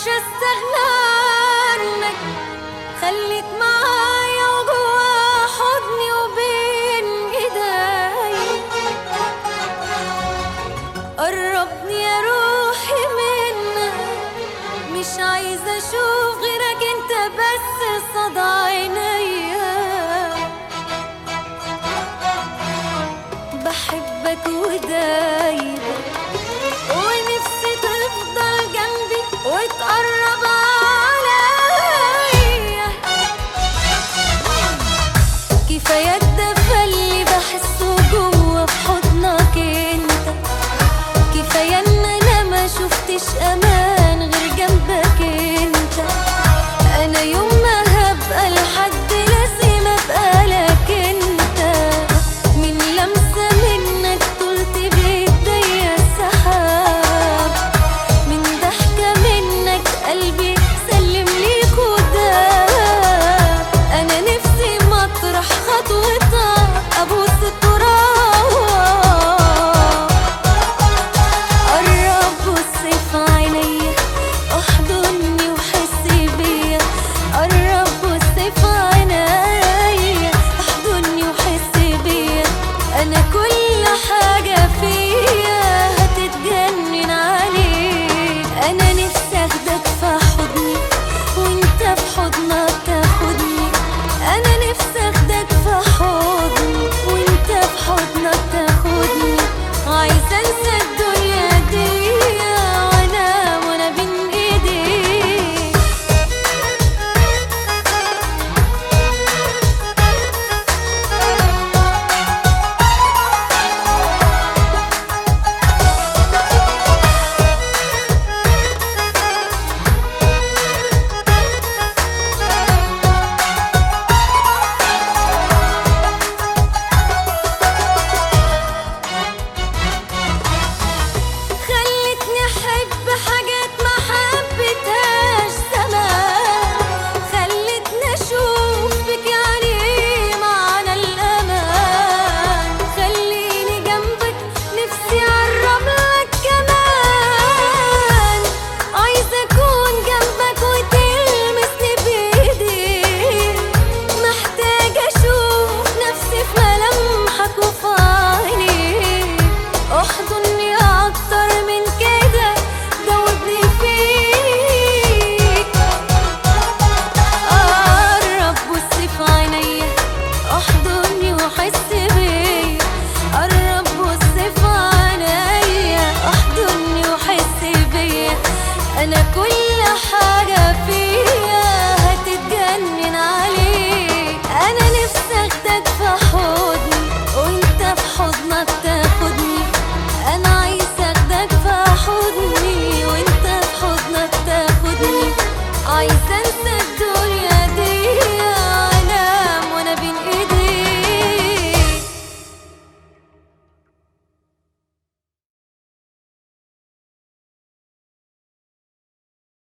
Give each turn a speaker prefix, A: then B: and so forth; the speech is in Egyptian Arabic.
A: استغنى عنك خليك معايا وجوا حضني وبين ايدي قربني يا روحي منك مش عايزة اشوف غيرك انت بس صدى عينيا بحبك ودايما ونفسي تفضل جنبي وتقرب عليا كفاية الدفى اللي بحسه جوا في حضنك انت كفاية ان انا ما شفتش امان غير جنبك انت انا يوم ما هبقى لحد لازم ابقى لك انت من لمسة منك طلت بايديا السحاب من ضحكة منك قلبي سلم ليك وداب انا نفسي مطرح خطوتك ابوس التراب قرب بص في عينيا احضني وحس بيا قرب بص في عينيا احضني وحس بيا انا كل حاجة فيا هتتجنن عليك انا نفسي اخدك في حضني وانت في حضنك تاخدني انا نفسي اخدك في حضني وانت في حضنك تاخدني عايزة انسى الدنيا دي وانا وانا بين ايديك خلتني احب حاجات ما حبيتهاش زمان خلتني اشوف بك يعني معنى الامان خليني جنبك نفسي اقرب لك كمان عايزه اكون جنبك وتلمسني بايديك محتاجه اشوف نفسي في ملامحك وفي عينيك احضني اكتر من كده دوبني فيك قرب بص في عينيا احضني وحس بيا قرب بص في عينيا احضني وحس بيا انا كل